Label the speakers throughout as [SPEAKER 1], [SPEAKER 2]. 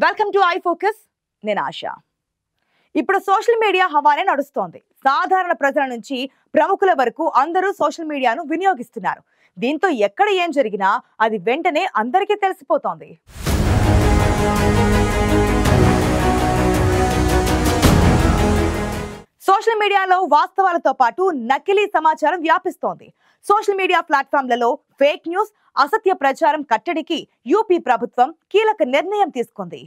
[SPEAKER 1] welcome to I focus నేను ఆశ ఇప్పుడు social media హవానే నడుస్తోంది సాధారణ ప్రజల నుంచి ప్రముఖుల వరకు అందరూ సోషల్ మీడియాను వినియోగిస్తున్నారు దీంతో ఎక్కడ ఏం జరిగినా అది వెంటనే అందరికీ తెలిసిపోతోంది సోషల్ మీడియాలో వాస్తవాలతో పాటు నకిలీ సమాచారం వ్యాపిస్తోంది సోషల్ మీడియా ప్లాట్ఫామ్లలో ఫేక్ న్యూస్ అసత్య ప్రచారం కట్టడికి యూపీ ప్రభుత్వం కీలక నిర్ణయం తీసుకుంది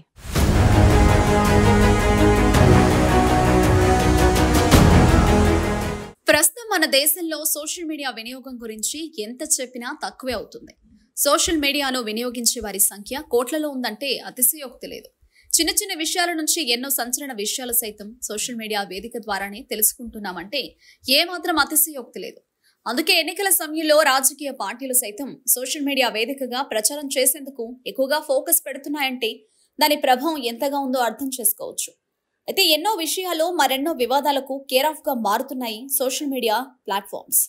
[SPEAKER 2] ప్రస్తుతం మన దేశంలో సోషల్ మీడియా వినియోగం గురించి ఎంత చెప్పినా తక్కువే అవుతుంది సోషల్ మీడియాను వినియోగించే వారి సంఖ్య కోట్లలో ఉందంటే అతిశయోక్తి లేదు చిన్న చిన్న విషయాల నుంచి ఎన్నో సంచలన విషయాలు సైతం సోషల్ మీడియా వేదిక ద్వారానే తెలుసుకుంటున్నామంటే ఏమాత్రం అతిశయోక్తి లేదు అందుకే ఎన్నికల సమయంలో రాజకీయ పార్టీలు సైతం సోషల్ మీడియా వేదికగా ప్రచారం చేసేందుకు ఎక్కువగా ఫోకస్ పెడుతున్నాయంటే దాని ప్రభావం ఎంతగా ఉందో అర్థం చేసుకోవచ్చు అయితే ఎన్నో విషయాలు మరెన్నో వివాదాలకు కేర్ ఆఫ్ గా మారుతున్నాయి సోషల్ మీడియా ప్లాట్ఫామ్స్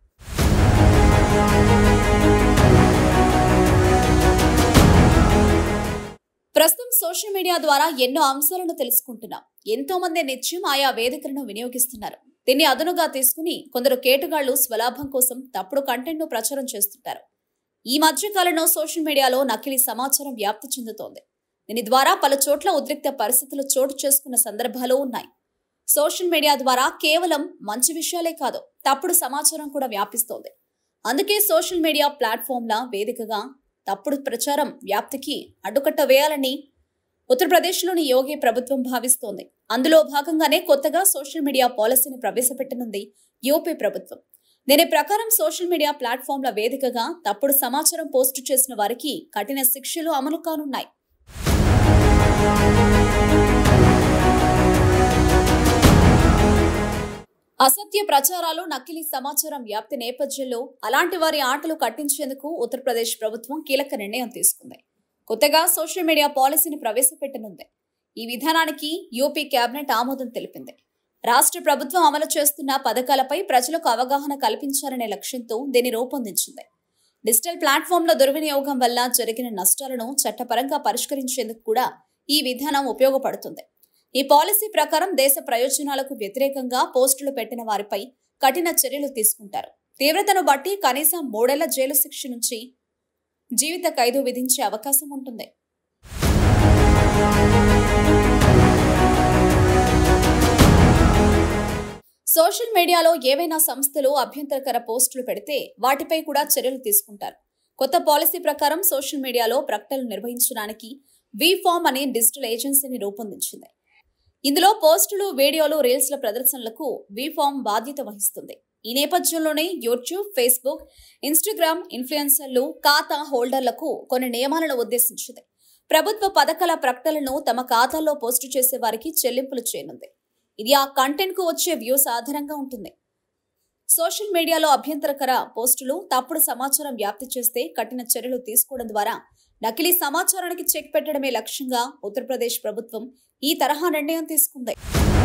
[SPEAKER 2] ప్రస్తుతం సోషల్ మీడియా ద్వారా ఎన్నో అంశాలను తెలుసుకుంటున్నాం ఎంతో మంది నిత్యం ఆయా వేదికలను వినియోగిస్తున్నారు దీన్ని అదునుగా తీసుకుని కొందరు కేటుగాళ్లు స్వలాభం కోసం తప్పుడు కంటెంట్ ను ప్రచారం చేస్తుంటారు ఈ మధ్య కాలంలో సోషల్ మీడియాలో నకిలీ సమాచారం వ్యాప్తి చెందుతోంది దీని ద్వారా పలు చోట్ల ఉద్రిక్త పరిస్థితులు చోటు చేసుకున్న సందర్భాలు ఉన్నాయి సోషల్ మీడియా ద్వారా కేవలం మంచి విషయాలే కాదు తప్పుడు సమాచారం కూడా వ్యాపిస్తోంది అందుకే సోషల్ మీడియా ప్లాట్ఫామ్ల వేదికగా తప్పుడు ప్రచారం వ్యాప్తికి అడ్డుకట్ట వేయాలని ఉత్తరప్రదేశ్లోని యోగి ప్రభుత్వం భావిస్తోంది అందులో భాగంగానే కొత్తగా సోషల్ మీడియా పాలసీని ప్రవేశపెట్టనుంది యూపీ ప్రభుత్వం దీని ప్రకారం సోషల్ మీడియా ప్లాట్ఫామ్ల వేదికగా తప్పుడు సమాచారం పోస్టు చేసిన వారికి కఠిన శిక్షలు అమలు కానున్నాయి అసత్య ప్రచారాలు నకిలీ సమాచారం వ్యాప్తి నేపథ్యంలో అలాంటి వారి ఆటలు కట్టించేందుకు ఉత్తరప్రదేశ్ ప్రభుత్వం కీలక నిర్ణయం తీసుకుంది కొత్తగా సోషల్ మీడియా పాలసీని ప్రవేశపెట్టనుంది ఈ విధానానికి యూపీ కేబినెట్ ఆమోదం తెలిపింది రాష్ట్ర ప్రభుత్వం అమలు చేస్తున్న పథకాలపై ప్రజలకు అవగాహన కల్పించాలనే లక్ష్యంతో దీన్ని రూపొందించింది డిజిటల్ ప్లాట్ఫామ్ల దుర్వినియోగం వల్ల జరిగిన నష్టాలను చట్టపరంగా పరిష్కరించేందుకు కూడా ఈ విధానం ఉపయోగపడుతుంది ఈ పాలసీ ప్రకారం దేశ ప్రయోజనాలకు వ్యతిరేకంగా పోస్టులు పెట్టిన వారిపై కఠిన చర్యలు తీసుకుంటారు తీవ్రతను బట్టి కనీసం మూడేళ్ల జైలు శిక్ష నుంచి జీవిత ఖైదు విధించే అవకాశం ఉంటుంది సోషల్ మీడియాలో ఏవైనా సంస్థలు అభ్యంతరకర పోస్టులు పెడితే వాటిపై కూడా చర్యలు తీసుకుంటారు కొత్త పాలసీ ప్రకారం సోషల్ మీడియాలో ప్రకటనలు నిర్వహించడానికి వి ఫామ్ అనే డిజిటల్ ఏజెన్సీని రూపొందించింది ఇందులో పోస్టులు వీడియోలు రీల్స్ల ప్రదర్శనలకు వీఫామ్ బాధ్యత వహిస్తుంది ఈ నేపథ్యంలోనే యూట్యూబ్ ఫేస్బుక్ ఇన్స్టాగ్రామ్ ఇన్ఫ్లుయెన్సర్లు ఖాతా హోల్డర్లకు కొన్ని నియమాలను ఉద్దేశించింది ప్రభుత్వ పథకాల ప్రకటనలను తమ ఖాతాల్లో పోస్టు చేసే వారికి చెల్లింపులు చేయనుంది ఇది ఆ కంటెంట్ కు వచ్చే వ్యూస్ ఆధారంగా ఉంటుంది సోషల్ మీడియాలో అభ్యంతరకర పోస్టులు తప్పుడు సమాచారం వ్యాప్తి చేస్తే కఠిన చర్యలు తీసుకోవడం ద్వారా నకిలీ సమాచారానికి చెక్ పెట్టడమే లక్ష్యంగా ఉత్తరప్రదేశ్ ప్రభుత్వం ఈ తరహా నిర్ణయం తీసుకుంది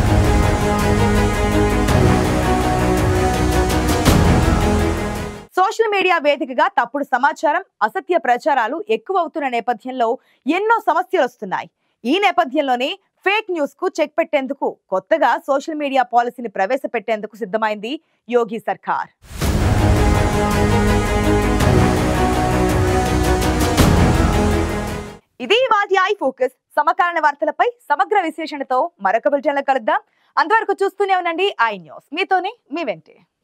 [SPEAKER 1] సోషల్ మీడియా వేదికగా తప్పుడు సమాచారం అసత్య ప్రచారాలు ఎక్కువ అవుతున్న నేపథ్యంలో ఎన్నో సమస్యలు వస్తున్నాయి ఈ నేపథ్యంలోనే ఫేక్ న్యూస్ కు చెక్ పెట్టేందుకు కొత్తగా సోషల్ మీడియా పాలసీని ప్రవేశపెట్టేందుకు సిద్ధమైంది యోగి సర్కార్ ఇది వాటి ఐ ఫోకస్ సమకాలీన వార్తలపై సమగ్ర విశ్లేషణతో మరొక బులెటిన్లో కలుద్దాం అంతవరకు చూస్తూనే ఉండండి ఐ న్యూస్ మీతోనే మీ వెంటే